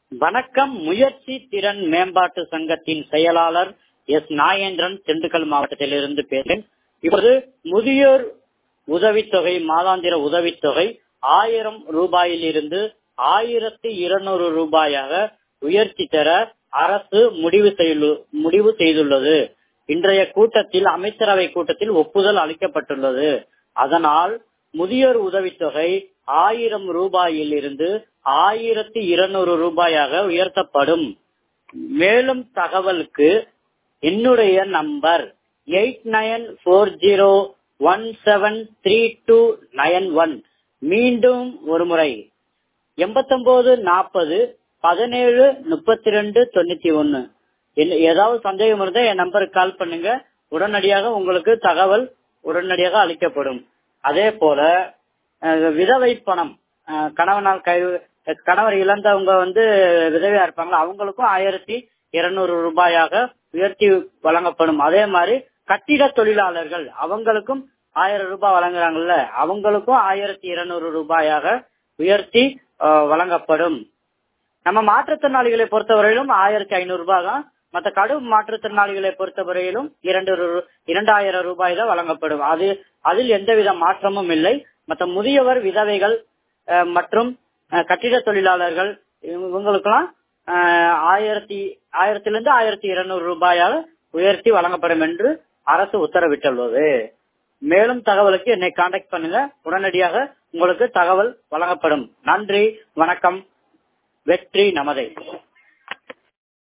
வணக்கம் முயற்சி திறன் மேம்பாட்டு சங்கத்தின் செயலாளர் எஸ் நாகேந்திரன் திண்டுக்கல் மாவட்டத்திலிருந்து பேசுகிறேன் இப்போது முதியோர் உதவித்தொகை மாதாந்திர உதவித்தொகை ஆயிரம் ரூபாயிலிருந்து ஆயிரத்தி இருநூறு ரூபாயாக உயர்த்தி தர அரசு முடிவு செய்து- முடிவு செய்துள்ளது இன்றைய கூட்டத்தில் அமைச்சரவை கூட்டத்தில் ஒப்புதல் அளிக்கப்பட்டுள்ளது அதனால் முதியோர் உதவித்தொகை ஆயிரம் ரூபாயில் இருந்து ஆயிரத்தி இருநூறு ரூபாயாக உயர்த்தப்படும் மேலும் தகவலுக்கு என்னுடைய number eight nine four zero one seven three two nine one மீண்டும் ஒரு முறை எண்பத்தொன்பது நாற்பது பதினேழு முப்பத்தி ரெண்டு தொண்ணூத்தி ஒன்னு ஏதாவது சந்தேகம் இருந்தா என் நம்பருக்கு கால் பண்ணுங்க உடனடியாக உங்களுக்கு தகவல் உடனடியாக அளிக்கப்படும் அதே போல அஹ், விதவை பணம் அஹ், கணவனால் கை கணவர் இழந்தவங்க வந்து விதவையா இருப்பாங்களா அவங்களுக்கும் ஆயிரத்தி இருநூறு ரூபாயாக உயர்த்தி வழங்கப்படும் அதே மாதிரி கட்டிட தொழிலாளர்கள் அவங்களுக்கும் ஆயிரம் ரூபாய் வழங்குறாங்கல்ல அவங்களுக்கும் ஆயிரத்தி இருநூறு ரூபாயாக உயர்த்தி அஹ், வழங்கப்படும் நம்ம மாற்றுத்திறனாளிகளை பொறுத்தவரையிலும் ஆயிரத்தி ஐநூறு ரூபாய் தான் மற்ற கடும் மாற்றுத்திறனாளிகளை பொறுத்தவரையிலும் இரண்டு ரூ- இரண்டாயிரம் ரூபாய் தான் வழங்கப்படும் அது அதில் எந்தவித மாற்றமும் இல்லை மற்ற முதியவர் விதவைகள் அஹ், மற்றும் அஹ், கட்டிட தொழிலாளர்கள் இவங்களுக்கெல்லாம் அஹ், ஆயிரத்தி ஆயிரத்திலிருந்து ஆயிரத்தி இருநூறு ரூபாயாக உயர்த்தி வழங்கப்படும் என்று அரசு உத்தரவிட்டுள்ளது மேலும் தகவலுக்கு என்னை காண்டாக்ட் பண்ணுங்க உடனடியாக உங்களுக்கு தகவல் வழங்கப்படும் நன்றி வணக்கம் வெற்றி நமதே